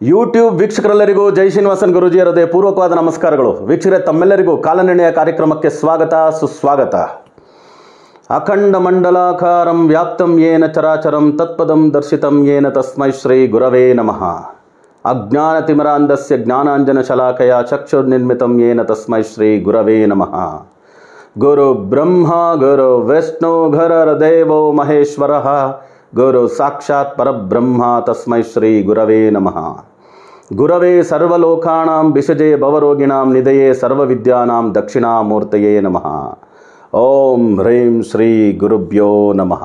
YouTube ವೀಕ್ಷಕರೆಲ್ಲರಿಗೂ ಜೈ ಶ್ರೀನಿವಾಸನ್ ಗುರುಜಿಯರದೇ ಪೂರ್ವಕವಾದ ನಮಸ್ಕಾರಗಳು ವೀಕ್ಷಕರೇ ತಮ್ಮೆಲ್ಲರಿಗೂ ಕಾಲನಿರ್ಣಯ ಕಾರ್ಯಕ್ರಮಕ್ಕೆ ಸ್ವಾಗತ ಸುಸ್ವಾಗತ ಅಖಂಡ ಮಂಡಲಾಕಾರಂ ವ್ಯಾಪ್ತಂ ಯೇನ ಚರಾಚರಂ ತತ್ಪದಂ ದರ್ಶಿತಂ ಯೇನ ತಸ್ಮೈ ಶ್ರೀ ಗುರವೇ ನಮಃ ಅಜ್ಞಾನತಿಮರಾಂಧಸ್ಯ ಜ್ಞಾನಾಂಜನ ಶಲಾಕಯ ಚಕ್ಷುರ್ನಿರ್ಮಿತಂ ಯೇನ ತಸ್ಮೈ ಶ್ರೀ ಗುರವೇ ನಮಃ ಗುರು ಬ್ರಹ್ಮ ಗುರು ವಿಷ್ಣು ಗುರರ ದೇವೋ ಮಹೇಶ್ವರ ಗುರು ಸಾಕ್ಷಾತ್ ಪರಬ್ರಹ್ಮ ತಸ್ಮೈ ಶ್ರೀ ಗುರವೇ ನಮಃ ಗುರವೇ ಸರ್ವಲೋಕಾಣಾಂ ವಿಷಜೇ ಭವರೋಗಿಣಾಂ ನಿಧಯೇ ಸರ್ವವಿದ್ಯಾನಾಂ ದಕ್ಷಿಣಾಮೂರ್ತಯೇ ನಮಃ ಓಂ ಹ್ರೀಂ ಶ್ರೀ ಗುರುಭ್ಯೋ ನಮಃ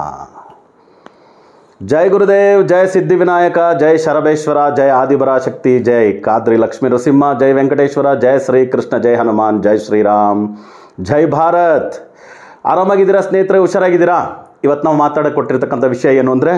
ಜೈ ಗುರುದೇವ್ ಜೈ ಸಿದ್ಧಿವಿನಾಯಕ ಜೈ ಶರಬೇಶ್ವರ ಜೈ ಆದಿಪರಾಶಕ್ತಿ ಜೈ ಕಾದ್ರಿ ಲಕ್ಷ್ಮೀ ನರಸಿಂಹ ಜೈ ವೆಂಕಟೇಶ್ವರ ಜೈ ಶ್ರೀಕೃಷ್ಣ ಜೈ ಹನುಮಾನ್ ಜೈ ಶ್ರೀರಾಮ್ ಜೈ ಭಾರತ್ ಆರಾಮಾಗಿದ್ದೀರಾ ಸ್ನೇಹಿತರೆ ಹುಷಾರಾಗಿದ್ದೀರಾ ಇವತ್ತು ನಾವು ಮಾತಾಡಕ್ಕೆ ಕೊಟ್ಟಿರ್ತಕ್ಕಂಥ ವಿಷಯ ಏನು ಅಂದರೆ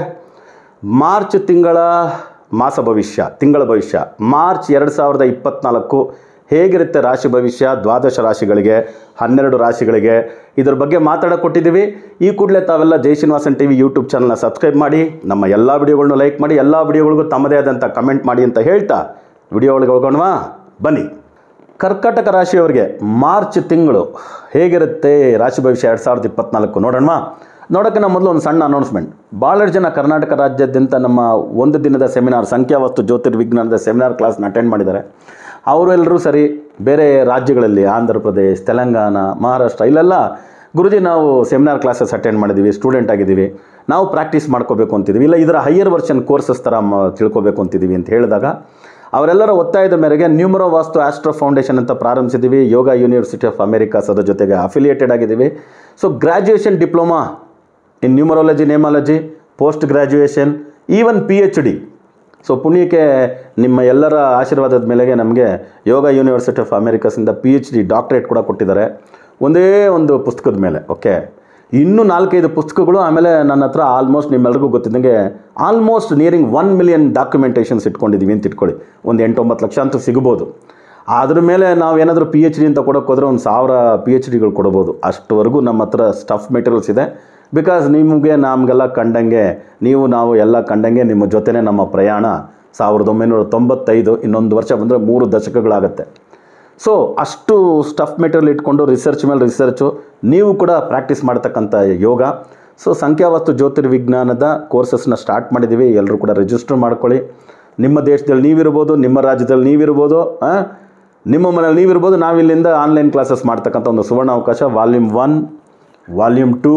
ಮಾರ್ಚ್ ತಿಂಗಳ ಮಾಸ ಭವಿಷ್ಯ ತಿಂಗಳ ಭವಿಷ್ಯ ಮಾರ್ಚ್ ಎರಡು ಸಾವಿರದ ಇಪ್ಪತ್ತ್ನಾಲ್ಕು ಹೇಗಿರುತ್ತೆ ರಾಶಿ ಭವಿಷ್ಯ ದ್ವಾದಶ ರಾಶಿಗಳಿಗೆ ಹನ್ನೆರಡು ರಾಶಿಗಳಿಗೆ ಇದ್ರ ಬಗ್ಗೆ ಮಾತಾಡಕ್ಕೆ ಕೊಟ್ಟಿದ್ದೀವಿ ಈ ಕೂಡಲೇ ತಾವೆಲ್ಲ Jai Srinivasan T V YouTube ಚಾನಲ್ನ ಸಬ್ಸ್ಕ್ರೈಬ್ ಮಾಡಿ ನಮ್ಮ ಎಲ್ಲ ವಿಡಿಯೋಗಳ್ನು ಲೈಕ್ ಮಾಡಿ ಎಲ್ಲ ವಿಡಿಯೋಗಳಿಗೂ ತಮ್ಮದೇ ಆದಂಥ ಕಮೆಂಟ್ ಮಾಡಿ ಅಂತ ಹೇಳ್ತಾ ವಿಡಿಯೋ ಒಳಗೆ ಹೋಗೋಣವಾ ಬನ್ನಿ ಕರ್ಕಾಟಕ ರಾಶಿಯವರಿಗೆ ಮಾರ್ಚ್ ತಿಂಗಳು ಹೇಗಿರುತ್ತೆ ರಾಶಿ ಭವಿಷ್ಯ ಎರಡು ಸಾವಿರದ ಇಪ್ಪತ್ನಾಲ್ಕು ನೋಡೋಣ ನೋಡೋಕ್ಕಿಂತ ಮೊದಲು ಒಂದು ಸಣ್ಣ ಅನೌನ್ಸ್ಮೆಂಟ್ ಭಾಳಷ್ಟು ಜನ ಕರ್ನಾಟಕ ರಾಜ್ಯಾದ್ಯಂತ ನಮ್ಮ ಒಂದು ದಿನದ ಸೆಮಿನಾರ್ ಸಂಖ್ಯಾವಸ್ತು ಜ್ಯೋತಿರ್ವಿಜ್ಞಾನದ ಸೆಮಿನಾರ್ ಕ್ಲಾಸ್ನ ಅಟೆಂಡ್ ಮಾಡಿದ್ದಾರೆ ಅವರೆಲ್ಲರೂ ಸರಿ ಬೇರೆ ರಾಜ್ಯಗಳಲ್ಲಿ ಆಂಧ್ರ ಪ್ರದೇಶ್ ತೆಲಂಗಾಣ ಮಹಾರಾಷ್ಟ್ರ ಇಲ್ಲೆಲ್ಲ ಗುರುಜಿ ನಾವು ಸೆಮಿನಾರ್ ಕ್ಲಾಸಸ್ ಅಟೆಂಡ್ ಮಾಡಿದ್ದೀವಿ ಸ್ಟೂಡೆಂಟ್ ಆಗಿದ್ದೀವಿ ನಾವು ಪ್ರಾಕ್ಟೀಸ್ ಮಾಡ್ಕೋಬೇಕು ಅಂತಿದ್ದೀವಿ ಇಲ್ಲ ಇದರ ಹೈಯರ್ ವರ್ಷನ್ ಕೋರ್ಸಸ್ ಥರ ಮ ತಿಳ್ಕೊಬೇಕು ಅಂತಿದ್ದೀವಿ ಅಂತ ಹೇಳಿದಾಗ ಅವರೆಲ್ಲರ ಒತ್ತಾಯದ ಮೇರೆಗೆ ನ್ಯೂಮರೋ ವಾಸ್ತು ಆಸ್ಟ್ರೋ ಫೌಂಡೇಶನ್ ಅಂತ ಪ್ರಾರಂಭಿಸಿದ್ದೀವಿ ಯೋಗ ಯೂನಿವರ್ಸಿಟಿ ಆಫ್ ಅಮೆರಿಕಾಸ್ ಅದ್ರ ಜೊತೆಗೆ ಅಫಿಲಿಯೇಟೆಡ್ ಆಗಿದ್ದೀವಿ so graduation diploma in numerology nameology post graduation even P H D so ಪುಣ್ಯಕ್ಕೆ ನಿಮ್ಮ ಎಲ್ಲರ ಆಶೀರ್ವಾದದ ಮೇಲೆಗೆ ನಮಗೆ ಯೋಗ ಯೂನಿವರ್ಸಿಟಿ ಆಫ್ ಅಮೆರಿಕಸಿಂದ ಪಿ ಎಚ್ ಡಿ ಡಾಕ್ಟ್ರೇಟ್ ಕೂಡ ಕೊಟ್ಟಿದ್ದಾರೆ ಒಂದೇ ಒಂದು ಪುಸ್ತಕದ ಮೇಲೆ ಓಕೆ ಇನ್ನೂ ನಾಲ್ಕೈದು ಪುಸ್ತಕಗಳು ಆಮೇಲೆ ನನ್ನ ಹತ್ರ ಆಲ್ಮೋಸ್ಟ್ ನಿಮ್ಮೆಲ್ರಿಗೂ ಗೊತ್ತಿದ್ದಂಗೆ almost nearing one million documentations ಇಟ್ಕೊಂಡಿದ್ದೀವಿ ಅಂತ ಇಟ್ಕೊಳ್ಳಿ ಒಂದು ಎಂಟೊಂಬತ್ತು ಲಕ್ಷ ಅಂತೂ ಸಿಗ್ಬೋದು ಅದ್ರ ಮೇಲೆ ನಾವು ಏನಾದರೂ ಪಿ ಎಚ್ ಡಿ ಅಂತ ಕೊಡೋಕೆ ಹೋದರೆ ಒಂದು ಸಾವಿರ ಪಿ ಎಚ್ ಡಿಗಳು ಕೊಡ್ಬೋದು ಅಷ್ಟುವರೆಗೂ ನಮ್ಮ ಹತ್ರ ಸ್ಟಫ್ ಮೆಟೀರಿಯಲ್ಸ್ ಇದೆ ಬಿಕಾಸ್ ನಿಮಗೆ ನಮಗೆಲ್ಲ ಕಂಡಂಗೆ ನೀವು ನಾವು ಎಲ್ಲ ಕಂಡಂಗೆ ನಿಮ್ಮ ಜೊತೆನೇ ನಮ್ಮ ಪ್ರಯಾಣ ಸಾವಿರದ ಒಂಬೈನೂರ ತೊಂಬತ್ತೈದು ಇನ್ನೊಂದು ವರ್ಷ ಬಂದರೆ ಮೂರು ದಶಕಗಳಾಗುತ್ತೆ ಸೊ ಅಷ್ಟು ಸ್ಟಫ್ ಮೆಟೀರಿಯಲ್ ಇಟ್ಕೊಂಡು ರಿಸರ್ಚ್ ಮೇಲೆ ರಿಸರ್ಚು ನೀವು ಕೂಡ ಪ್ರಾಕ್ಟೀಸ್ ಮಾಡ್ತಕ್ಕಂಥ ಯೋಗ ಸೊ ಸಂಖ್ಯಾವಸ್ತು ಜ್ಯೋತಿರ್ವಿಜ್ಞಾನದ ಕೋರ್ಸಸ್ನ ಸ್ಟಾರ್ಟ್ ಮಾಡಿದ್ದೀವಿ ಎಲ್ಲರೂ ಕೂಡ ರಿಜಿಸ್ಟರ್ ಮಾಡ್ಕೊಳ್ಳಿ ನಿಮ್ಮ ದೇಶದಲ್ಲಿ ನೀವಿರ್ಬೋದು ನಿಮ್ಮ ರಾಜ್ಯದಲ್ಲಿ ನೀವಿರ್ಬೋದು ಆ? ನಿಮ್ಮ ಮನೇಲಿ ನೀವಿರ್ಬೋದು ನಾವಿಲ್ಲಿಂದ ಆನ್ಲೈನ್ ಕ್ಲಾಸಸ್ ಮಾಡ್ತಕ್ಕಂಥ ಒಂದು ಸುವರ್ಣ ಅವಕಾಶ volume one volume two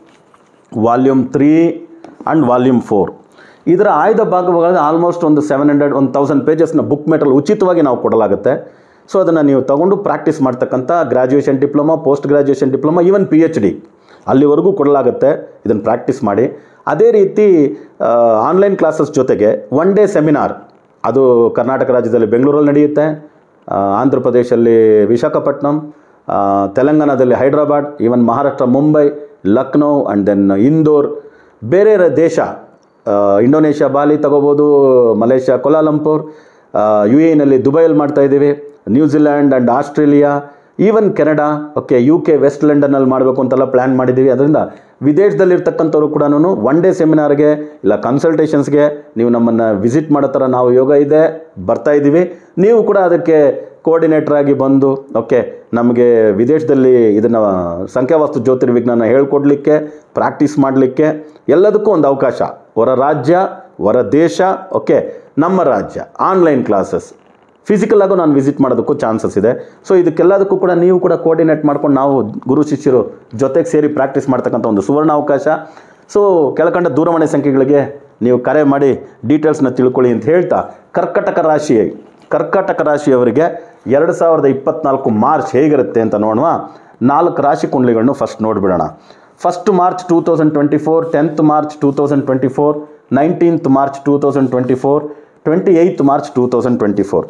volume three and volume four ಇದರ ಆಯ್ದ ಭಾಗಗಳಲ್ಲಿ ಆಲ್ಮೋಸ್ಟ್ ಒಂದು ಸೆವೆನ್ ಹಂಡ್ರೆಡ್ ಒಂದು ತೌಸಂಡ್ ಪೇಜಸ್ನ ಬುಕ್ ಮೆಟಲ್ ಉಚಿತವಾಗಿ ನಾವು ಕೊಡಲಾಗುತ್ತೆ ಸೊ ಅದನ್ನು ನೀವು ತಗೊಂಡು ಪ್ರಾಕ್ಟೀಸ್ ಮಾಡ್ತಕ್ಕಂಥ graduation diploma post graduation diploma even P H D ಅಲ್ಲಿವರೆಗೂ ಕೊಡಲಾಗುತ್ತೆ ಇದನ್ನು ಪ್ರಾಕ್ಟೀಸ್ ಮಾಡಿ ಅದೇ ರೀತಿ ಆನ್ಲೈನ್ ಕ್ಲಾಸಸ್ ಜೊತೆಗೆ ಒನ್ ಡೇ ಸೆಮಿನಾರ್ ಅದು ಕರ್ನಾಟಕ ರಾಜ್ಯದಲ್ಲಿ ಬೆಂಗಳೂರಲ್ಲಿ ನಡೆಯುತ್ತೆ ಆ, ಆಂಧ್ರ ಪ್ರದೇಶಲ್ಲಿ ವಿಶಾಖಪಟ್ಟಣಂ ಆ, ತೆಲಂಗಾಣದಲ್ಲಿ Hyderabad even Maharashtra Mumbai Lucknow and then Indore ಬೇರೆ ರ- ದೇಶ ಆ, ಇಂಡೋನೇಷ್ಯಾ ಬಾಲಿ ತಗೋಬೋದು ಮಲೇಷ್ಯಾ ಕೋಲಾಲಂಪುರ್ ಯು ಎನಲ್ಲಿ ದುಬೈಯಲ್ಲಿ ಮಾಡ್ತಾ ಇದ್ದೀವಿ New Zealand and Australia even Canada okay U K west ಲಂಡನ್ನಲ್ಲಿ ಮಾಡಬೇಕು ಅಂತೆಲ್ಲ ಪ್ಲ್ಯಾನ್ ಮಾಡಿದ್ದೀವಿ ಅದರಿಂದ ವಿದೇಶದಲ್ಲಿರ್ತಕ್ಕಂಥವ್ರು ಕೂಡ ಒನ್ ಡೇ ಸೆಮಿನಾರ್ಗೆ ಇಲ್ಲ ಕನ್ಸಲ್ಟೇಷನ್ಸ್ಗೆ ನೀವು ನಮ್ಮನ್ನು ವಿಸಿಟ್ ಮಾಡೋ ಥರ ನಾವು ಯೋಗ ಇದೆ ಬರ್ತಾ ಇದ್ದೀವಿ ನೀವು ಕೂಡ ಅದಕ್ಕೆ ಕೋಆರ್ಡಿನೇಟರ್ ಆಗಿ ಬಂದು ಓಕೆ ನಮಗೆ ವಿದೇಶದಲ್ಲಿ ಇದನ್ನು ಸಂಖ್ಯಾವಾಸ್ತು ಜ್ಯೋತಿರ್ವಿಜ್ಞಾನ ಹೇಳ್ಕೊಡ್ಲಿಕ್ಕೆ ಪ್ರಾಕ್ಟೀಸ್ ಮಾಡಲಿಕ್ಕೆ ಎಲ್ಲದಕ್ಕೂ ಒಂದು ಅವಕಾಶ ಹೊರ ರಾಜ್ಯ ಹೊರ ದೇಶ ಓಕೆ ನಮ್ಮ ರಾಜ್ಯ ಆನ್ಲೈನ್ ಕ್ಲಾಸಸ್ ಫಿಸಿಕಲ್ ಆಗು ನಾನು ವಿಸಿಟ್ ಮಾಡೋದಕ್ಕೂ ಚಾನ್ಸಸ್ ಇದೆ ಸೊ ಇದಕ್ಕೆಲ್ಲದಕ್ಕೂ ಕೂಡ ನೀವು ಕೂಡ ಕೋಆರ್ಡಿನೇಟ್ ಮಾಡ್ಕೊಂಡು ನಾವು ಗುರು ಶಿಷ್ಯರು ಜೊತೆಗೆ ಸೇರಿ ಪ್ರಾಕ್ಟೀಸ್ ಮಾಡ್ತಕ್ಕಂಥ ಒಂದು ಸುವರ್ಣ ಅವಕಾಶ ಸೊ ಕೆಳಕಂಡ ದೂರವಾಣಿ ಸಂಖ್ಯೆಗಳಿಗೆ ನೀವು ಕರೆ ಮಾಡಿ ಡೀಟೇಲ್ಸ್ನ ತಿಳ್ಕೊಳ್ಳಿ ಅಂತ ಹೇಳ್ತಾ ಕರ್ಕಟಕ ರಾಶಿ ಕರ್ಕಾಟಕ ರಾಶಿಯವರಿಗೆ ಎರಡು ಸಾವಿರದ ಇಪ್ಪತ್ನಾಲ್ಕು ಮಾರ್ಚ್ ಹೇಗಿರುತ್ತೆ ಅಂತ ನೋಡುವ ನಾಲ್ಕು ರಾಶಿ ಕುಂಡ್ಲಿಗಳನ್ನು ಫಸ್ಟ್ ನೋಡಿಬಿಡೋಣ first March two thousand twenty four tenth March two thousand twenty four nineteenth March two thousand twenty four twenty eighth March two thousand twenty four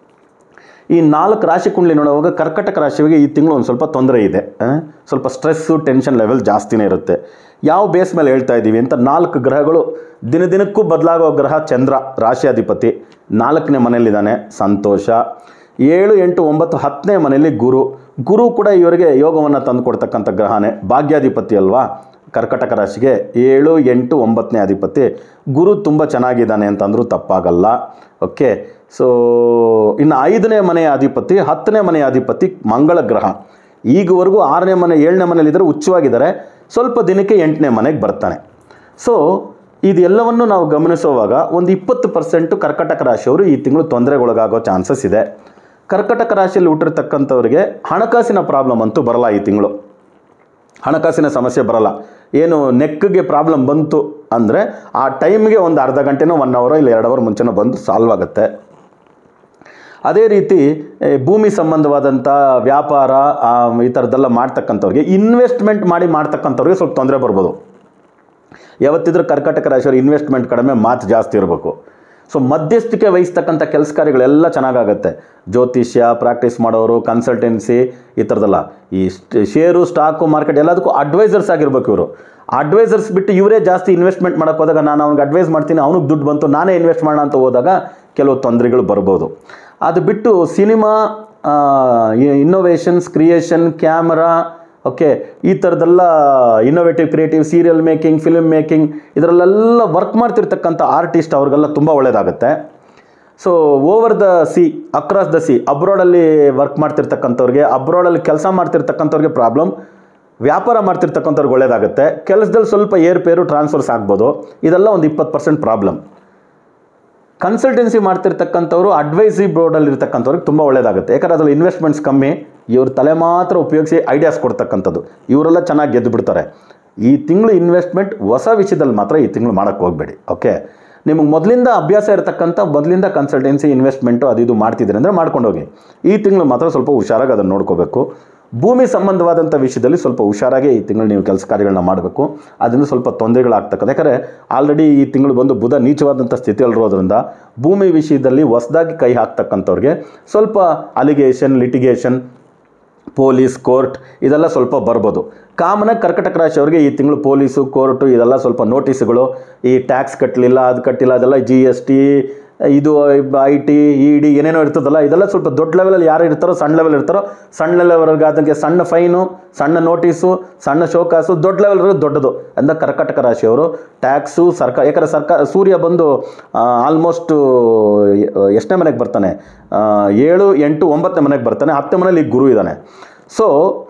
ಈ ನಾಲ್ಕು ರಾಶಿ ಕುಂಡ್ಲಿ ನೋಡುವಾಗ ಕರ್ಕಟಕ ರಾಶಿಯವರಿಗೆ ಈ ತಿಂಗಳು ಒಂದು ಸ್ವಲ್ಪ ತೊಂದರೆ ಇದೆ ಆ? ಸ್ವಲ್ಪ ಸ್ಟ್ರೆಸ್ಸು ಟೆನ್ಷನ್ ಲೆವೆಲ್ ಜಾಸ್ತಿನೇ ಇರುತ್ತೆ ಯಾವ ಬೇಸ್ ಮೇಲೆ ಹೇಳ್ತಾ ಇದ್ದೀವಿ ಅಂತ ನಾಲ್ಕು ಗ್ರಹಗಳು ದಿನ ದಿನಕ್ಕೂ ಬದಲಾಗೋ ಗ್ರಹ ಚಂದ್ರ ರಾಶಿಯಾಧಿಪತಿ ನಾಲ್ಕನೇ ಮನೆಯಲ್ಲಿದ್ದಾನೆ ಸಂತೋಷ ಏಳು ಎಂಟು ಒಂಬತ್ತು ಹತ್ತನೇ ಮನೆಯಲ್ಲಿ ಗುರು ಗುರು ಕೂಡ ಇವರಿಗೆ ಯೋಗವನ್ನು ತಂದುಕೊಡ್ತಕ್ಕಂಥ ಗ್ರಹನೇ ಭಾಗ್ಯಾಧಿಪತಿ ಅಲ್ವಾ ಕರ್ಕಟಕ ರಾಶಿಗೆ ಏಳು ಎಂಟು ಒಂಬತ್ತನೇ ಅಧಿಪತಿ ಗುರು ತುಂಬ ಚೆನ್ನಾಗಿದ್ದಾನೆ ಅಂತಂದರೂ ತಪ್ಪಾಗಲ್ಲ ಓಕೆ ಸೊ ಇನ್ನು ಐದನೇ ಮನೆಯ ಅಧಿಪತಿ ಹತ್ತನೇ ಮನೆಯ ಅಧಿಪತಿ ಮಂಗಳ ಗ್ರಹ ಈಗವರೆಗೂ ಆರನೇ ಮನೆ ಏಳನೇ ಮನೇಲಿದ್ದರೆ ಉಚ್ಚವಾಗಿದ್ದಾರೆ ಸ್ವಲ್ಪ ದಿನಕ್ಕೆ ಎಂಟನೇ ಮನೆಗೆ ಬರ್ತಾನೆ ಸೊ ಇದೆಲ್ಲವನ್ನು ನಾವು ಗಮನಿಸುವಾಗ ಒಂದು ಇಪ್ಪತ್ತು ಪರ್ಸೆಂಟು ಕರ್ಕಟಕ ರಾಶಿಯವರು ಈ ತಿಂಗಳು ತೊಂದರೆಗೊಳಗಾಗೋ ಚಾನ್ಸಸ್ ಇದೆ ಕರ್ಕಟಕ ರಾಶಿಯಲ್ಲಿ ಹುಟ್ಟಿರ್ತಕ್ಕಂಥವ್ರಿಗೆ ಹಣಕಾಸಿನ ಪ್ರಾಬ್ಲಮ್ ಅಂತೂ ಬರಲ್ಲ ಈ ತಿಂಗಳು ಹಣಕಾಸಿನ ಸಮಸ್ಯೆ ಬರಲ್ಲ ಏನು ನೆಕ್ಗೆ ಪ್ರಾಬ್ಲಮ್ ಬಂತು ಅಂದರೆ ಆ ಟೈಮ್ಗೆ ಒಂದು ಅರ್ಧ ಗಂಟೆನೋ ಒನ್ ಅವರೋ ಇಲ್ಲ ಎರಡು ಅವರ್ ಮುಂಚೆನೋ ಬಂದು ಸಾಲ್ವ್ ಆಗುತ್ತೆ ಅದೇ ರೀತಿ ಏ, ಭೂಮಿ ಸಂಬಂಧವಾದಂಥ ವ್ಯಾಪಾರ ಆ, ಈ ಥರದ್ದೆಲ್ಲ ಮಾಡ್ತಕ್ಕಂಥವ್ರಿಗೆ ಇನ್ವೆಸ್ಟ್ಮೆಂಟ್ ಮಾಡಿ ಮಾಡ್ತಕ್ಕಂಥವ್ರಿಗೆ ಸ್ವಲ್ಪ ತೊಂದರೆ ಬರ್ಬೋದು ಯಾವತ್ತಿದ್ರೂ ಕರ್ಕಾಟಕ ರಾಶಿಯವರು ಇನ್ವೆಸ್ಟ್ಮೆಂಟ್ ಕಡಿಮೆ ಮಾತು ಜಾಸ್ತಿ ಇರಬೇಕು ಸೊ ಮಧ್ಯಸ್ಥಿಕೆ ವಹಿಸ್ತಕ್ಕಂಥ ಕೆಲಸ ಕಾರ್ಯಗಳೆಲ್ಲ ಚೆನ್ನಾಗಾಗತ್ತೆ ಜ್ಯೋತಿಷ್ಯ ಪ್ರಾಕ್ಟೀಸ್ ಮಾಡೋರು ಕನ್ಸಲ್ಟೆನ್ಸಿ ಈ ಥರದ್ದೆಲ್ಲ ಈ ಸ್ಟ್- ಷೇರು ಸ್ಟಾಕು ಮಾರ್ಕೆಟ್ ಎಲ್ಲದಕ್ಕೂ ಅಡ್ವೈಸರ್ಸ್ ಆಗಿರ್ಬೇಕು ಇವರು ಅಡ್ವೈಸರ್ಸ್ ಬಿಟ್ಟು ಇವರೇ ಜಾಸ್ತಿ ಇನ್ವೆಸ್ಟ್ಮೆಂಟ್ ಮಾಡೋಕೆ ಹೋದಾಗ ನಾನು ಅವ್ನಿಗೆ ಅಡ್ವೈಸ್ ಮಾಡ್ತೀನಿ ಅವ್ನಿಗೆ ದುಡ್ಡು ಬಂತು ನಾನೇ ಇನ್ವೆಸ್ಟ್ ಮಾಡೋಣ ಅಂತ ಹೋದಾಗ ಕೆಲವು ತೊಂದರೆಗಳು ಬರ್ಬೋದು ಅದು ಬಿಟ್ಟು cinema innovations creation camera okay ಈ ಥರದ್ದೆಲ್ಲ innovative creative serial making film making ಇದರಲ್ಲೆಲ್ಲ ವರ್ಕ್ ಮಾಡ್ತಿರ್ತಕ್ಕಂಥ ಆರ್ಟಿಸ್ಟ್ ಅವ್ರಿಗೆಲ್ಲ ತುಂಬ ಒಳ್ಳೆಯದಾಗುತ್ತೆ so over the sea across the sea ಅಬ್ರಾಡಲ್ಲಿ ವರ್ಕ್ ಮಾಡ್ತಿರ್ತಕ್ಕಂಥವ್ರಿಗೆ ಅಬ್ರಾಡಲ್ಲಿ ಕೆಲಸ ಮಾಡ್ತಿರ್ತಕ್ಕಂಥವ್ರಿಗೆ ಪ್ರಾಬ್ಲಮ್ ವ್ಯಾಪಾರ ಮಾಡ್ತಿರ್ತಕ್ಕಂಥವ್ರಿಗೆ ಒಳ್ಳೆಯದಾಗುತ್ತೆ ಕೆಲಸದಲ್ಲಿ ಸ್ವಲ್ಪ ಏರ್ಪೇರು ಟ್ರಾನ್ಸ್ಫರ್ಸ್ ಆಗ್ಬೋದು ಇದೆಲ್ಲ ಒಂದು ಇಪ್ಪತ್ತು ಪರ್ಸೆಂಟ್ ಪ್ರಾಬ್ಲಮ್ ಕನ್ಸಲ್ಟೆನ್ಸಿ ಮಾಡ್ತಿರ್ತಕ್ಕಂಥವ್ರು ಅಡ್ವೈಸಿ ಬೋರ್ಡಲ್ಲಿ ಇರ್ತಕ್ಕಂಥವ್ರಿಗೆ ತುಂಬ ಒಳ್ಳೆಯದಾಗುತ್ತೆ ಯಾಕಂದ್ರೆ ಅದ್ರಲ್ಲಿ ಇನ್ವೆಸ್ಟ್ಮೆಂಟ್ಸ್ ಕಮ್ಮಿ ಇವ್ರ ತಲೆ ಮಾತ್ರ ಉಪಯೋಗಿಸಿ ಐಡಿಯಾಸ್ ಕೊಡ್ತಕ್ಕಂಥದ್ದು ಇವರೆಲ್ಲ ಚೆನ್ನಾಗಿ ಗೆದ್ದು ಬಿಡ್ತಾರೆ ಈ ತಿಂಗಳು ಇನ್ವೆಸ್ಟ್ಮೆಂಟ್ ಹೊಸ ವಿಷಯದಲ್ಲಿ ಮಾತ್ರ ಈ ತಿಂಗಳು ಮಾಡೋಕ್ಕೆ ಹೋಗಬೇಡಿ ಓಕೆ ನಿಮಗೆ ಮೊದಲಿಂದ ಅಭ್ಯಾಸ ಇರತಕ್ಕಂಥ ಮೊದಲಿಂದ ಕನ್ಸಲ್ಟೆನ್ಸಿ ಇನ್ವೆಸ್ಟ್ಮೆಂಟು ಅದು ಇದು ಮಾಡ್ತಿದ್ದೀರಿ ಅಂದರೆ ಮಾಡ್ಕೊಂಡು ಹೋಗಿ ಈ ತಿಂಗಳು ಮಾತ್ರ ಸ್ವಲ್ಪ ಹುಷಾರಾಗಿ ಅದನ್ನು ನೋಡ್ಕೋಬೇಕು ಭೂಮಿ ಸಂಬಂಧವಾದಂಥ ವಿಷಯದಲ್ಲಿ ಸ್ವಲ್ಪ ಹುಷಾರಾಗಿ ಈ ತಿಂಗಳು ನೀವು ಕೆಲಸ ಕಾರ್ಯಗಳನ್ನ ಮಾಡಬೇಕು ಅದರಿಂದ ಸ್ವಲ್ಪ ತೊಂದರೆಗಳಾಗ್ತಕ್ಕಂಥ ಯಾಕಂದರೆ ಆಲ್ರೆಡಿ ಈ ತಿಂಗಳು ಬಂದು ಬುಧ ನೀಚವಾದಂಥ ಸ್ಥಿತಿಯಲ್ಲಿರೋದ್ರಿಂದ ಭೂಮಿ ವಿಷಯದಲ್ಲಿ ಹೊಸದಾಗಿ ಕೈ ಹಾಕ್ತಕ್ಕಂಥವ್ರಿಗೆ ಸ್ವಲ್ಪ ಅಲಿಗೇಷನ್ ಲಿಟಿಗೇಷನ್ ಪೊಲೀಸ್ ಕೋರ್ಟ್ ಇದೆಲ್ಲ ಸ್ವಲ್ಪ ಬರ್ಬೋದು ಕಾಮನಾಗಿ ಕರ್ಕಟಕ ರಾಶಿಯವರಿಗೆ ಈ ತಿಂಗಳು ಪೊಲೀಸು ಕೋರ್ಟು ಇದೆಲ್ಲ ಸ್ವಲ್ಪ ನೋಟಿಸ್ಗಳು ಈ ಟ್ಯಾಕ್ಸ್ ಕಟ್ಟಲಿಲ್ಲ ಅದು ಕಟ್ಟಿಲ್ಲ ಅದೆಲ್ಲ ಜಿ ಎಸ್ ಟಿ ಇದು ಐ ಟಿ ಇ ಡಿ ಏನೇನೋ ಇರ್ತದಲ್ಲ ಇದೆಲ್ಲ ಸ್ವಲ್ಪ ದೊಡ್ಡ ಲೆವೆಲಲ್ಲಿ ಯಾರು ಇರ್ತಾರೋ ಸಣ್ಣ ಲೆವೆಲ್ ಇರ್ತಾರೋ ಸಣ್ಣ ಲೆವೆಲ್ಗೆ ಅದಕ್ಕೆ ಸಣ್ಣ ಫೈನು ಸಣ್ಣ ನೋಟಿಸು ಸಣ್ಣ ಶೋಕಾಸು ದೊಡ್ಡ ಲೆವೆಲ್ ಇರೋದು ದೊಡ್ಡದು ಅಂದ ಕರ್ಕಟಕ ರಾಶಿಯವರು ಟ್ಯಾಕ್ಸು ಸರ್ಕಾರ ಯಾಕಂದರೆ ಸರ್ಕಾರ ಸೂರ್ಯ ಬಂದು ಆಲ್ಮೋಸ್ಟ್ ಎಷ್ಟನೇ ಮನೆಗೆ ಬರ್ತಾನೆ ಆ, ಏಳು ಎಂಟು ಒಂಬತ್ತನೇ ಮನೆಗೆ ಬರ್ತಾನೆ ಹತ್ತನೇ ಮನೇಲಿ ಈಗ ಗುರು ಇದ್ದಾನೆ ಸೊ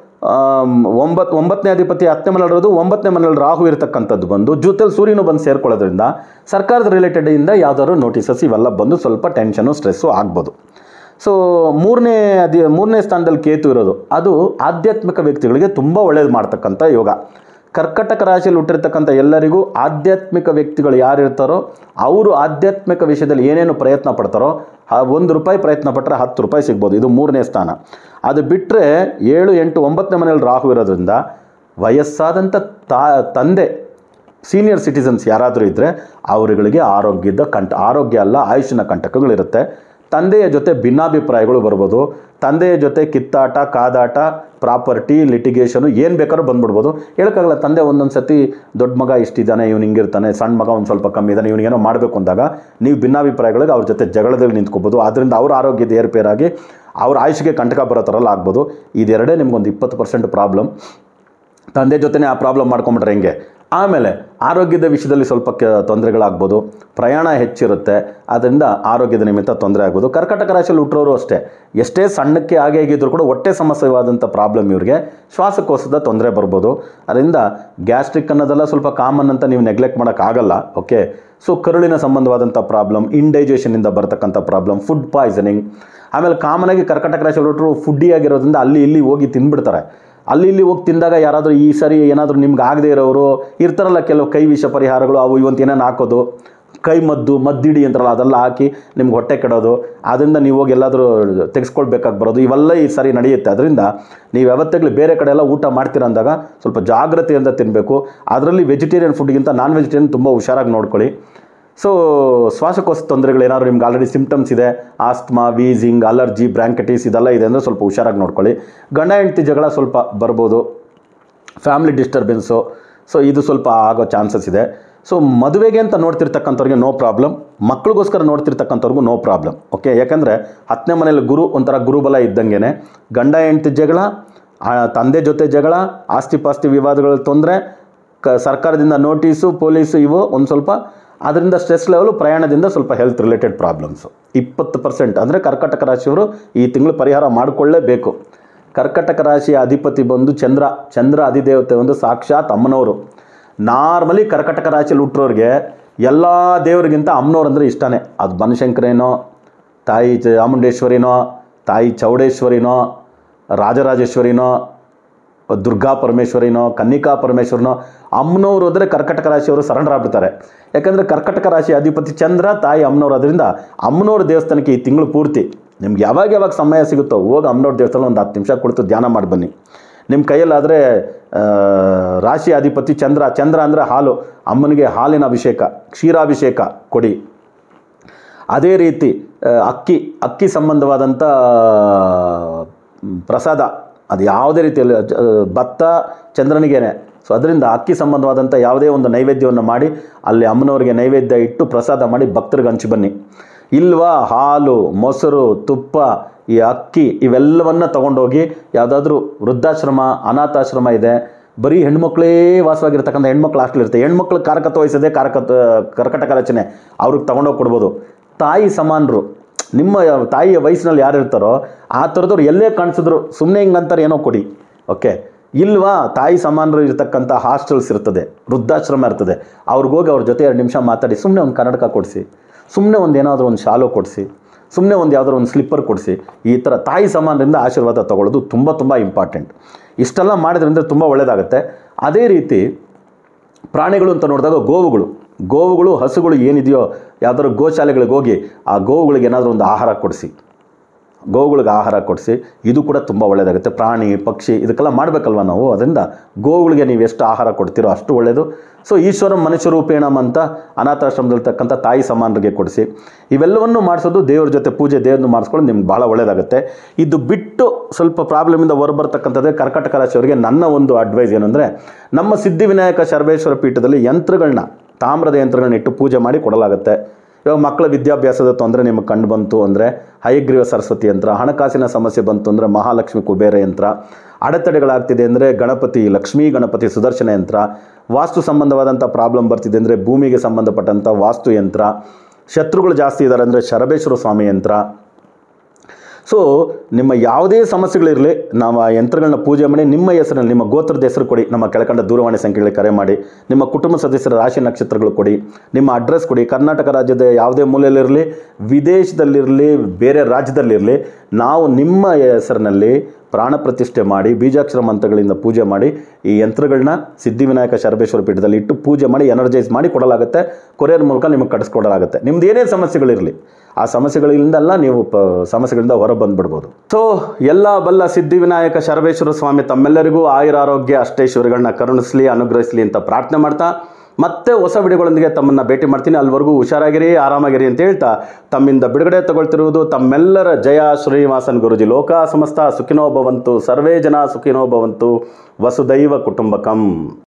ಒಂಬತ್ತು ಒಂಬತ್ತನೇ ಅಧಿಪತಿ ಹತ್ತನೇ ಮನೇಲಿ ಇರೋದು ಒಂಬತ್ತನೇ ಮನೇಲಿ ರಾಹು ಇರತಕ್ಕಂಥದ್ದು ಬಂದು ಜೊತೆಲಿ ಸೂರ್ಯನು ಬಂದು ಸೇರ್ಕೊಳ್ಳೋದ್ರಿಂದ ಸರ್ಕಾರದ ರಿಲೇಟೆಡ್ ಇಂದ ಯಾವ್ದಾದ್ರು ನೋಟಿಸಸ್ ಇವೆಲ್ಲ ಬಂದು ಸ್ವಲ್ಪ ಟೆನ್ಷನು ಸ್ಟ್ರೆಸ್ಸು ಆಗ್ಬೋದು ಸೊ ಮೂರನೇ ಅದಿ ಮೂರನೇ ಸ್ಥಾನದಲ್ಲಿ ಕೇತು ಇರೋದು ಅದು ಆಧ್ಯಾತ್ಮಿಕ ವ್ಯಕ್ತಿಗಳಿಗೆ ತುಂಬ ಒಳ್ಳೇದು ಮಾಡ್ತಕ್ಕಂಥ ಯೋಗ ಕರ್ಕಟಕ ರಾಶಿಯಲ್ಲಿ ಹುಟ್ಟಿರ್ತಕ್ಕಂಥ ಎಲ್ಲರಿಗೂ ಆಧ್ಯಾತ್ಮಿಕ ವ್ಯಕ್ತಿಗಳು ಯಾರು ಇರ್ತಾರೋ ಅವರು ಆಧ್ಯಾತ್ಮಿಕ ವಿಷಯದಲ್ಲಿ ಏನೇನು ಪ್ರಯತ್ನ ಪಡ್ತಾರೋ ಆ ಒಂದು ರೂಪಾಯಿ ಪ್ರಯತ್ನ ಪಟ್ಟರೆ ಹತ್ತು ರೂಪಾಯಿ ಸಿಗ್ಬೋದು ಇದು ಮೂರನೇ ಸ್ಥಾನ ಅದು ಬಿಟ್ಟರೆ ಏಳು ಎಂಟು ಒಂಬತ್ತನೇ ಮನೇಲಿ ರಾಹು ಇರೋದ್ರಿಂದ ವಯಸ್ಸಾದಂಥ ತಾ ತಂದೆ ಸೀನಿಯರ್ ಸಿಟಿಸನ್ಸ್ ಯಾರಾದರೂ ಇದ್ದರೆ ಅವರುಗಳಿಗೆ ಆರೋಗ್ಯದ ಕಂಟ ಆರೋಗ್ಯ ಅಲ್ಲ ಆಯುಷ್ಯನ ಕಂಟಕಗಳಿರುತ್ತೆ ತಂದೆಯ ಜೊತೆ ಭಿನ್ನಾಭಿಪ್ರಾಯಗಳು ಬರ್ಬೋದು ತಂದೆಯ ಜೊತೆ ಕಿತ್ತಾಟ ಕಾದಾಟ ಪ್ರಾಪರ್ಟಿ ಲಿಟಿಗೇಷನು ಏನು ಬೇಕಾದ್ರೂ ಬಂದ್ಬಿಡ್ಬೋದು ಹೇಳೋಕ್ಕಾಗಲ್ಲ ತಂದೆ ಒಂದೊಂದು ಸತಿ ದೊಡ್ಡ ಮಗ ಇಷ್ಟಿದ್ದಾನೆ ಇವ್ನು ಹಿಂಗಿರ್ತಾನೆ ಸಣ್ಣ ಮಗ ಒಂದು ಸ್ವಲ್ಪ ಕಮ್ಮಿ ಇದ್ದಾನೆ ಇವ್ನಿಗೇನೋ ಮಾಡಬೇಕು ಅಂದಾಗ ನೀವು ಭಿನ್ನಾಭಿಪ್ರಾಯಗಳಿಗೆ ಅವ್ರ ಜೊತೆ ಜಗಳದಲ್ಲಿ ನಿಂತ್ಕೋಬೋದು ಅದರಿಂದ ಅವ್ರ ಆರೋಗ್ಯದ ಏರ್ಪೇರಾಗಿ ಅವ್ರ ಆಯುಷ್ಗೆ ಕಂಟಕ ಬರೋ ಥರಲ್ಲ ಆಗ್ಬೋದು ಇದೆರಡೇ ನಿಮ್ಗೊಂದು ಇಪ್ಪತ್ತು ಪರ್ಸೆಂಟ್ ಪ್ರಾಬ್ಲಮ್ ತಂದೆ ಜೊತೆನೇ ಆ ಪ್ರಾಬ್ಲಮ್ ಮಾಡ್ಕೊಂಬಿಟ್ರೆ ಹೆಂಗೆ ಆಮೇಲೆ ಆರೋಗ್ಯದ ವಿಷಯದಲ್ಲಿ ಸ್ವಲ್ಪ ಕ ತೊಂದರೆಗಳಾಗ್ಬೋದು ಪ್ರಯಾಣ ಹೆಚ್ಚಿರುತ್ತೆ ಅದರಿಂದ ಆರೋಗ್ಯದ ನಿಮಿತ್ತ ತೊಂದರೆ ಆಗ್ಬೋದು ಕರ್ಕಟಕ ರಾಶಿಯಲ್ಲಿ ಹುಟ್ಟರೋರು ಅಷ್ಟೇ ಎಷ್ಟೇ ಸಣ್ಣಕ್ಕೆ ಹಾಗೆ ಹೇಗಿದ್ರು ಕೂಡ ಹೊಟ್ಟೆ ಸಮಸ್ಯೆವಾದಂಥ ಪ್ರಾಬ್ಲಮ್ ಇವ್ರಿಗೆ ಶ್ವಾಸಕೋಶದ ತೊಂದರೆ ಬರ್ಬೋದು ಅದರಿಂದ ಗ್ಯಾಸ್ಟ್ರಿಕ್ ಅನ್ನೋದೆಲ್ಲ ಸ್ವಲ್ಪ ಕಾಮನ್ ಅಂತ ನೀವು ನೆಗ್ಲೆಕ್ಟ್ ಮಾಡೋಕ್ಕಾಗಲ್ಲ ಓಕೆ ಸೊ ಕರುಳಿನ ಸಂಬಂಧವಾದಂಥ ಪ್ರಾಬ್ಲಮ್ ಇಂಡೈಜೇಷನಿಂದ ಬರ್ತಕ್ಕಂಥ ಪ್ರಾಬ್ಲಮ್ ಫುಡ್ ಪಾಯ್ಸನಿಂಗ್ ಆಮೇಲೆ ಕಾಮನಾಗಿ ಕರ್ಕಟಕ ರಾಶಿಯಲ್ಲಿ ಹುಟ್ಟರು ಫುಡ್ಡಿ ಆಗಿರೋದ್ರಿಂದ ಅಲ್ಲಿ ಇಲ್ಲಿ ಹೋಗಿ ತಿಂದ್ಬಿಡ್ತಾರೆ ಅಲ್ಲಿ ಇಲ್ಲಿ ಹೋಗಿ ತಿಂದಾಗ ಯಾರಾದರೂ ಈ ಸರಿ ಏನಾದರೂ ನಿಮ್ಗೆ ಆಗದೆ ಇರೋರು ಇರ್ತಾರಲ್ಲ ಕೆಲವು ಕೈ ವಿಷ ಪರಿಹಾರಗಳು ಅವು ಇವಂತ ಏನೇನು ಹಾಕೋದು ಕೈ ಮದ್ದು ಮದ್ದಿಡಿ ಅಂತಾರಲ್ಲ ಅದೆಲ್ಲ ಹಾಕಿ ನಿಮ್ಗೆ ಹೊಟ್ಟೆ ಕೆಡೋದು ಅದರಿಂದ ನೀವು ಹೋಗಿ ಎಲ್ಲಾದರೂ ತೆಗೆಸ್ಕೊಳ್ಬೇಕಾಗಿ ಬರೋದು ಇವೆಲ್ಲ ಈ ಸರಿ ನಡೆಯುತ್ತೆ ಅದರಿಂದ ನೀವು ಯಾವತ್ತಾಗಲಿ ಬೇರೆ ಕಡೆ ಎಲ್ಲ ಊಟ ಮಾಡ್ತೀರ ಅಂದಾಗ ಸ್ವಲ್ಪ ಜಾಗ್ರತೆಯಿಂದ ತಿನ್ನಬೇಕು ಅದರಲ್ಲಿ ವೆಜಿಟೇರಿಯನ್ ಫುಡ್ಗಿಂತ ನಾನ್ ವೆಜಿಟೇರಿಯನ್ ತುಂಬ ಹುಷಾರಾಗಿ ನೋಡ್ಕೊಳ್ಳಿ ಸೊ ಶ್ವಾಸಕೋಶ ತೊಂದರೆಗಳು ಏನಾದ್ರು ನಿಮ್ಗೆ ಆಲ್ರೆಡಿ ಸಿಮ್ಟಮ್ಸ್ ಇದೆ ಆಸ್ತ್ಮಾ ವೀಸಿಂಗ್ ಅಲರ್ಜಿ ಬ್ರ್ಯಾಂಕಟಿಸ್ ಇದೆಲ್ಲ ಇದೆ ಅಂದರೆ ಸ್ವಲ್ಪ ಹುಷಾರಾಗಿ ನೋಡ್ಕೊಳ್ಳಿ ಗಂಡ ಹೆಂಡತಿ ಜಗಳ ಸ್ವಲ್ಪ ಬರ್ಬೋದು ಫ್ಯಾಮಿಲಿ ಡಿಸ್ಟರ್ಬೆನ್ಸು ಸೊ ಇದು ಸ್ವಲ್ಪ ಆಗೋ ಚಾನ್ಸಸ್ ಇದೆ ಸೊ ಮದುವೆಗೆ ಅಂತ ನೋಡ್ತಿರ್ತಕ್ಕಂಥವ್ರಿಗೆ ನೋ ಪ್ರಾಬ್ಲಮ್ ಮಕ್ಳಿಗೋಸ್ಕರ ನೋಡ್ತಿರ್ತಕ್ಕಂಥವ್ರಿಗೂ ನೋ ಪ್ರಾಬ್ಲಮ್ ಓಕೆ ಯಾಕಂದರೆ ಹತ್ತನೇ ಮನೇಲಿ ಗುರು ಒಂಥರ ಗುರುಬಲ ಇದ್ದಂಗೆ ಗಂಡ ಹೆಂಡತಿ ಜಗಳ ಆ, ತಂದೆ ಜೊತೆ ಜಗಳ ಆಸ್ತಿ ಪಾಸ್ತಿ ವಿವಾದಗಳ ತೊಂದರೆ ಕ ಸರ್ಕಾರದಿಂದ ನೋಟಿಸು ಪೊಲೀಸು ಇವು ಒಂದು ಸ್ವಲ್ಪ ಅದರಿಂದ ಸ್ಟ್ರೆಸ್ ಲೆವೆಲು ಪ್ರಯಾಣದಿಂದ ಸ್ವಲ್ಪ ಹೆಲ್ತ್ ರಿಲೇಟೆಡ್ ಪ್ರಾಬ್ಲಮ್ಸು ಇಪ್ಪತ್ತು ಪರ್ಸೆಂಟ್ ಅಂದರೆ ಕರ್ಕಟಕ ರಾಶಿಯವರು ಈ ತಿಂಗಳು ಪರಿಹಾರ ಮಾಡಿಕೊಳ್ಳೇಬೇಕು ಕರ್ಕಟಕ ರಾಶಿಯ ಅಧಿಪತಿ ಬಂದು ಚಂದ್ರ ಚಂದ್ರ ಅಧಿದೇವತೆ ಒಂದು ಸಾಕ್ಷಾತ್ ಅಮ್ಮನವರು ನಾರ್ಮಲಿ ಕರ್ಕಟಕ ರಾಶಿಯಲ್ಲಿ ಹುಟ್ಟಿರೋರಿಗೆ ಎಲ್ಲ ದೇವರಿಗಿಂತ ಅಮ್ಮನವ್ರು ಅಂದರೆ ಇಷ್ಟನೇ ಅದು ಬನಶಂಕರೇನೋ ತಾಯಿ ಚಾಮುಂಡೇಶ್ವರಿನೋ ತಾಯಿ ಚೌಡೇಶ್ವರಿನೋ ರಾಜರಾಜೇಶ್ವರಿನೋ ದುರ್ಗಾ ಪರಮೇಶ್ವರಿನೋ ಕನ್ನಿಕಾ ಪರಮೇಶ್ವರನೋ ಅಮ್ಮನವರು ಅಂದರೆ ಕರ್ಕಟಕ ರಾಶಿಯವರು ಸರೆಂಡರ್ ಆಗ್ಬಿಡ್ತಾರೆ ಯಾಕಂದರೆ ಕರ್ಕಟಕ ರಾಶಿ ಅಧಿಪತಿ ಚಂದ್ರ ತಾಯಿ ಅಮ್ಮನವ್ರು ಅದರಿಂದ ಅಮ್ಮನವ್ರ ದೇವಸ್ಥಾನಕ್ಕೆ ಈ ತಿಂಗಳು ಪೂರ್ತಿ ನಿಮ್ಗೆ ಯಾವಾಗ ಯಾವಾಗ ಸಮಯ ಸಿಗುತ್ತೋ ಹೋಗಿ ಅಮ್ಮನವ್ರ ದೇವಸ್ಥಾನ ಒಂದು ಹತ್ತು ನಿಮಿಷ ಕುಳಿತು ಧ್ಯಾನ ಮಾಡಿ ಬನ್ನಿ ನಿಮ್ಮ ಕೈಯಲ್ಲಾದರೆ ರಾಶಿ ಅಧಿಪತಿ ಚಂದ್ರ ಚಂದ್ರ ಅಂದರೆ ಹಾಲು ಅಮ್ಮನಿಗೆ ಹಾಲಿನ ಅಭಿಷೇಕ ಕ್ಷೀರಾಭಿಷೇಕ ಕೊಡಿ ಅದೇ ರೀತಿ ಆ, ಅಕ್ಕಿ ಅಕ್ಕಿ ಸಂಬಂಧವಾದಂಥ ಮ್, ಪ್ರಸಾದ ಅದು ಯಾವುದೇ ರೀತಿಯಲ್ಲಿ ಅ, ಭತ್ತ ಚಂದ್ರನಿಗೇನೆ ಸೊ ಅದರಿಂದ ಅಕ್ಕಿ ಸಂಬಂಧವಾದಂಥ ಯಾವುದೇ ಒಂದು ನೈವೇದ್ಯವನ್ನು ಮಾಡಿ ಅಲ್ಲಿ ಅಮ್ಮನವರಿಗೆ ನೈವೇದ್ಯ ಇಟ್ಟು ಪ್ರಸಾದ ಮಾಡಿ ಭಕ್ತರಿಗೆ ಹಂಚಿ ಬನ್ನಿ ಇಲ್ವಾ ಹಾಲು ಮೊಸರು ತುಪ್ಪ ಈ ಅಕ್ಕಿ ಇವೆಲ್ಲವನ್ನ ತಗೊಂಡೋಗಿ ಯಾವುದಾದ್ರೂ ವೃದ್ಧಾಶ್ರಮ ಅನಾಥಾಶ್ರಮ ಇದೆ ಬರೀ ಹೆಣ್ಮಕ್ಳೇ ವಾಸವಾಗಿರ್ತಕ್ಕಂಥ ಹೆಣ್ಮಕ್ಳು ಹಾಸ್ಟೆಲ್ ಇರುತ್ತೆ ಹೆಣ್ಮಕ್ಳು ಕಾರಕತ್ವ ವಹಿಸದೆ ಕಾರಕತ್ವ ಕರ್ಕಟಕ ರಚನೆ ಅವ್ರಿಗೆ ತಗೊಂಡೋಗಿ ಕೊಡ್ಬೋದು ತಾಯಿ ಸಮಾನರು ನಿಮ್ಮ ತಾಯಿಯ ವಯಸ್ಸಿನಲ್ಲಿ ಯಾರು ಇರ್ತಾರೋ ಆ ಥರದವ್ರು ಎಲ್ಲೇ ಕಾಣಿಸಿದ್ರು ಸುಮ್ಮನೆ ಹಿಂಗಂತಾರೆ ಏನೋ ಕೊಡಿ ಓಕೆ ಇಲ್ವಾ ತಾಯಿ ಸಮಾನರು ಇರ್ತಕ್ಕಂಥ ಹಾಸ್ಟೆಲ್ಸ್ ಇರ್ತದೆ ವೃದ್ಧಾಶ್ರಮ ಇರ್ತದೆ ಅವ್ರಿಗೋಗಿ ಅವ್ರ ಜೊತೆ ಎರಡು ನಿಮಿಷ ಮಾತಾಡಿ ಸುಮ್ಮನೆ ಒಂದು ಕನ್ನಡಕ ಕೊಡಿಸಿ ಸುಮ್ಮನೆ ಒಂದು ಏನಾದರೂ ಒಂದು ಶಾಲು ಕೊಡಿಸಿ ಸುಮ್ಮನೆ ಒಂದು ಯಾವ್ದಾದ್ರು ಒಂದು ಸ್ಲಿಪ್ಪರ್ ಕೊಡಿಸಿ ಈ ಥರ ತಾಯಿ ಸಮಾನರಿಂದ ಆಶೀರ್ವಾದ ತಗೊಳ್ಳೋದು ತುಂಬ ತುಂಬ ಇಂಪಾರ್ಟೆಂಟ್ ಇಷ್ಟೆಲ್ಲ ಮಾಡಿದ್ರಿಂದ ತುಂಬ ಒಳ್ಳೆಯದಾಗುತ್ತೆ ಅದೇ ರೀತಿ ಪ್ರಾಣಿಗಳು ಅಂತ ನೋಡಿದಾಗ ಗೋವುಗಳು ಗೋವುಗಳು ಹಸುಗಳು ಏನಿದೆಯೋ ಯಾವ್ದಾದ್ರು ಗೋಶಾಲೆಗಳಿಗೆ ಹೋಗಿ ಆ ಗೋವುಗಳಿಗೆ ಏನಾದರೂ ಒಂದು ಆಹಾರ ಕೊಡಿಸಿ ಗೋವುಗಳಿಗೆ ಆಹಾರ ಕೊಡಿಸಿ ಇದು ಕೂಡ ತುಂಬ ಒಳ್ಳೆಯದಾಗುತ್ತೆ ಪ್ರಾಣಿ ಪಕ್ಷಿ ಇದಕ್ಕೆಲ್ಲ ಮಾಡಬೇಕಲ್ವ ನಾವು ಅದರಿಂದ ಗೋವುಗಳಿಗೆ ನೀವು ಎಷ್ಟು ಆಹಾರ ಕೊಡ್ತೀರೋ ಅಷ್ಟು ಒಳ್ಳೆಯದು ಸೊ ಈಶ್ವರ ಮನುಷ್ಯ ರೂಪೇಣಂ ಅಂತ ಅನಾಥಾಶ್ರಮದಲ್ಲಿರ್ತಕ್ಕಂಥ ತಾಯಿ ಸಮಾನರಿಗೆ ಕೊಡಿಸಿ ಇವೆಲ್ಲವನ್ನು ಮಾಡಿಸೋದು ದೇವ್ರ ಜೊತೆ ಪೂಜೆ ದೇವ್ರನ್ನ ಮಾಡಿಸ್ಕೊಂಡು ನಿಮ್ಗೆ ಭಾಳ ಒಳ್ಳೆಯದಾಗುತ್ತೆ ಇದು ಬಿಟ್ಟು ಸ್ವಲ್ಪ ಪ್ರಾಬ್ಲಮಿಂದ ಹೊರಬರ್ತಕ್ಕಂಥದ್ದೇ ಕರ್ಕಟಕ ರಾಶಿಯವರಿಗೆ ನನ್ನ ಒಂದು ಅಡ್ವೈಸ್ ಏನಂದರೆ ನಮ್ಮ ಸಿದ್ಧಿವಿನಾಯಕ ಶರ್ವೇಶ್ವರ ಪೀಠದಲ್ಲಿ ಯಂತ್ರಗಳನ್ನ ತಾಮ್ರದ ಯಂತ್ರಗಳನ್ನ ಇಟ್ಟು ಪೂಜೆ ಮಾಡಿ ಕೊಡಲಾಗುತ್ತೆ ಇವಾಗ ಮಕ್ಕಳ ವಿದ್ಯಾಭ್ಯಾಸದ ತೊಂದರೆ ನಿಮಗೆ ಕಂಡು ಬಂತು ಅಂದರೆ ಹಯಗ್ರೀವ ಸರಸ್ವತಿ ಯಂತ್ರ ಹಣಕಾಸಿನ ಸಮಸ್ಯೆ ಬಂತು ಅಂದರೆ ಮಹಾಲಕ್ಷ್ಮಿ ಕುಬೇರ ಯಂತ್ರ ಅಡೆತಡೆಗಳಾಗ್ತಿದೆ ಅಂದರೆ ಗಣಪತಿ ಲಕ್ಷ್ಮೀ ಗಣಪತಿ ಸುದರ್ಶನ ಯಂತ್ರ ವಾಸ್ತು ಸಂಬಂಧವಾದಂಥ ಪ್ರಾಬ್ಲಮ್ ಬರ್ತಿದೆ ಅಂದರೆ ಭೂಮಿಗೆ ಸಂಬಂಧಪಟ್ಟಂಥ ವಾಸ್ತು ಯಂತ್ರ ಶತ್ರುಗಳು ಜಾಸ್ತಿ ಇದ್ದಾರೆ ಅಂದರೆ ಶರಬೇಶ್ವರ ಸ್ವಾಮಿ ಯಂತ್ರ ಸೊ ನಿಮ್ಮ ಯಾವುದೇ ಸಮಸ್ಯೆಗಳಿರಲಿ ನಾವು ಆ ಯಂತ್ರಗಳನ್ನ ಪೂಜೆ ಮಾಡಿ ನಿಮ್ಮ ಹೆಸರಲ್ಲಿ ನಿಮ್ಮ ಗೋತ್ರದ ಹೆಸರು ಕೊಡಿ ನಮ್ಮ ಕೆಳಕಂಡ ದೂರವಾಣಿ ಸಂಖ್ಯೆಗಳಿಗೆ ಕರೆ ಮಾಡಿ ನಿಮ್ಮ ಕುಟುಂಬ ಸದಸ್ಯರ ರಾಶಿ ನಕ್ಷತ್ರಗಳು ಕೊಡಿ ನಿಮ್ಮ ಅಡ್ರೆಸ್ ಕೊಡಿ ಕರ್ನಾಟಕ ರಾಜ್ಯದ ಯಾವುದೇ ಮೂಲೆಯಲ್ಲಿರಲಿ ವಿದೇಶದಲ್ಲಿರಲಿ ಬೇರೆ ರಾಜ್ಯದಲ್ಲಿರಲಿ ನಾವು ನಿಮ್ಮ ಹೆಸರಿನಲ್ಲಿ ಪ್ರಾಣ ಪ್ರತಿಷ್ಠೆ ಮಾಡಿ ಬೀಜಾಕ್ಷರ ಮಂತ್ರಗಳಿಂದ ಪೂಜೆ ಮಾಡಿ ಈ ಯಂತ್ರಗಳನ್ನ ಸಿದ್ಧಿವಿನಾಯಕ ಶರಬೇಶ್ವರ ಪೀಠದಲ್ಲಿ ಇಟ್ಟು ಪೂಜೆ ಮಾಡಿ ಎನರ್ಜೈಸ್ ಮಾಡಿ ಕೊಡಲಾಗುತ್ತೆ ಕೊರಿಯರ್ ಮೂಲಕ ನಿಮಗೆ ಕಳಿಸ್ಕೊಡಲಾಗುತ್ತೆ ನಿಮ್ದು ಏನೇ ಸಮಸ್ಯೆಗಳಿರಲಿ ಆ ಸಮಸ್ಯೆಗಳಿಂದಲ್ಲ ನೀವು ಪ ಸಮಸ್ಯೆಗಳಿಂದ ಹೊರ ಬಂದ್ಬಿಡ್ಬೋದು ಸೊ ಎಲ್ಲ ಬಲ್ಲ ಸಿದ್ಧಿವಿನಾಯಕ ಶರಬೇಶ್ವರ ಸ್ವಾಮಿ ತಮ್ಮೆಲ್ಲರಿಗೂ ಆಯುರಾರೋಗ್ಯ ಅಷ್ಟೈಶ್ವರ್ಯಗಳನ್ನ ಕರುಣಿಸಲಿ ಅನುಗ್ರಹಿಸಲಿ ಅಂತ ಪ್ರಾರ್ಥನೆ ಮಾಡ್ತಾ ಮತ್ತೆ ಹೊಸ ವಿಡಿಯೋಗಳೊಂದಿಗೆ ತಮ್ಮನ್ನು ಭೇಟಿ ಮಾಡ್ತೀನಿ ಅಲ್ಲಿವರೆಗೂ ಹುಷಾರಾಗಿರಿ ಆರಾಮಾಗಿರಿ ಅಂತ ಹೇಳ್ತಾ ತಮ್ಮಿಂದ ಬಿಡುಗಡೆ ತಗೊಳ್ತಿರುವುದು ತಮ್ಮೆಲ್ಲರ ಜಯ ಶ್ರೀನಿವಾಸನ್ ಗುರುಜಿ ಲೋಕ ಸಮಸ್ತ ಸುಖಿನೋ ಭವಂತು ಸರ್ವೇ ಜನ ಸುಖಿನೋ ಭವಂತು ವಸುದೈವ ಕುಟುಂಬಕಂ